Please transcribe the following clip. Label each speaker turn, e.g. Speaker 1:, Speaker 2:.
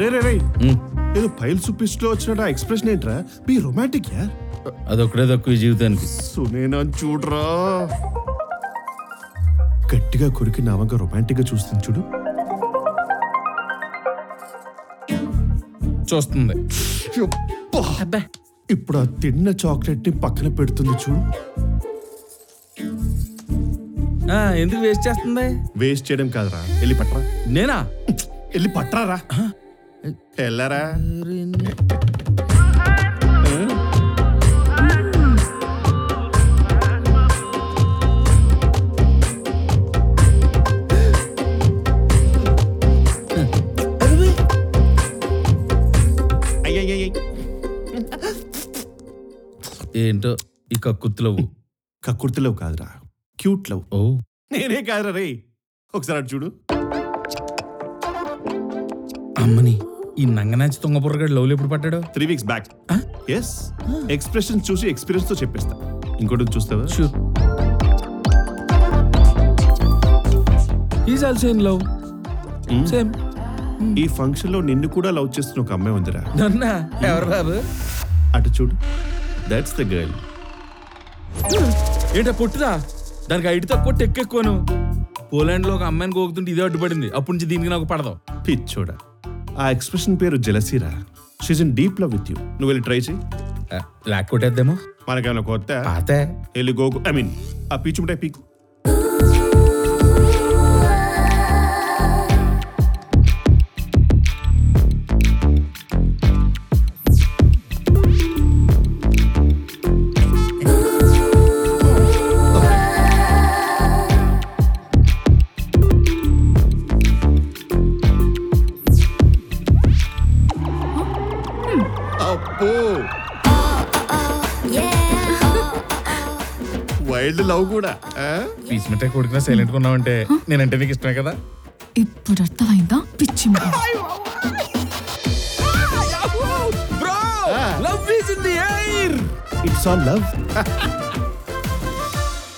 Speaker 1: రే రే రే
Speaker 2: ఉమ్,
Speaker 1: ఏదో పైల్ సుపిస్ట్ లో వచ్చిన ఎక్స్ప్రెషన్ ఏంట్రా బి రొమాంటిక్ యా
Speaker 2: అదొక్కడే తక్కువ ఈ జీవితానికి
Speaker 1: సునేనా చూడరా గట్టిగా కొరికి నా వంక రొమాంటిక్ గా చూస్తుంది చూడు
Speaker 2: చూస్తుంది
Speaker 1: యబ్బా!
Speaker 2: అబ్బా
Speaker 1: ఇప్పుడు ఆ తిన్న చాక్లెట్ ని పక్కన పెడుతుంది చూడు
Speaker 2: ఆ, ఎందుకు వేస్ట్ చేస్తుంది
Speaker 1: వేస్ట్ చేయడం కాదురా వెళ్ళి పట్రా
Speaker 2: నేనా
Speaker 1: వెళ్ళి పట్రారా వెళ్ళరా అయ్యయ్యయ్య.
Speaker 2: ఏంటో ఈ కక్కుర్తులవు
Speaker 1: కక్కుర్తిలో కాదురా క్యూట్ లవ్
Speaker 2: ఓ
Speaker 1: నేనే కాదురా రే ఒకసారి అటు చూడు
Speaker 2: అమ్మని ఈ నంగనాచి తుంగపుర్రగాడు లవ్లు ఎప్పుడు పట్టాడు
Speaker 1: త్రీ వీక్స్ బ్యాక్
Speaker 2: ఆ?
Speaker 1: ఎస్ ఎక్స్ప్రెషన్ చూసి ఎక్స్పీరియన్స్ తో చెప్పేస్తా ఇంకోటి చూస్తావా
Speaker 2: sure is also in love
Speaker 1: Hmm?
Speaker 2: Same
Speaker 1: ఈ ఫంక్షన్ లో నిన్ను కూడా లవ్ చేస్తున్న ఒక అమ్మాయి ఉందిరా
Speaker 2: నన్నా ఎవరు బాబు
Speaker 1: అటు చూడు దట్స్ ద గర్ల్
Speaker 2: ఏంటో పొట్టుదా దానికి ఐడి తక్కువ టెక్ ఎక్కువను పోలాండ్ లో ఒక అమ్మాయిని గోకుతుంటే ఇదే అడ్డుపడింది అప్పటి నుంచి దీనికి నాకు పడదాం
Speaker 1: పిచ్చోడా ఆ ఎక్స్ప్రెషన్ పేరు జలసీరా she's in deep love with you నువ్వు వెళ్ళి ట్రై చేయి
Speaker 2: లాక్ కొట్టేద్దేమో
Speaker 1: మనకేమైనా కొత్త
Speaker 2: పాతే
Speaker 1: వెళ్ళి గోకు ఐ మీన్ ఆ పీచు ఉంటాయి పీకు అబ్బో వైల్డ్ లవ్ కూడా ఆ?
Speaker 2: పీస్ మిఠాయి కొడుకున్నా సైలెంట్ గా ఉన్నావంటే నేనంటే నీకు ఇష్టమే కదా
Speaker 3: ఇప్పుడు అర్థమైందా పిచ్చి మొహం.
Speaker 2: Bro love is in the air
Speaker 1: it's all love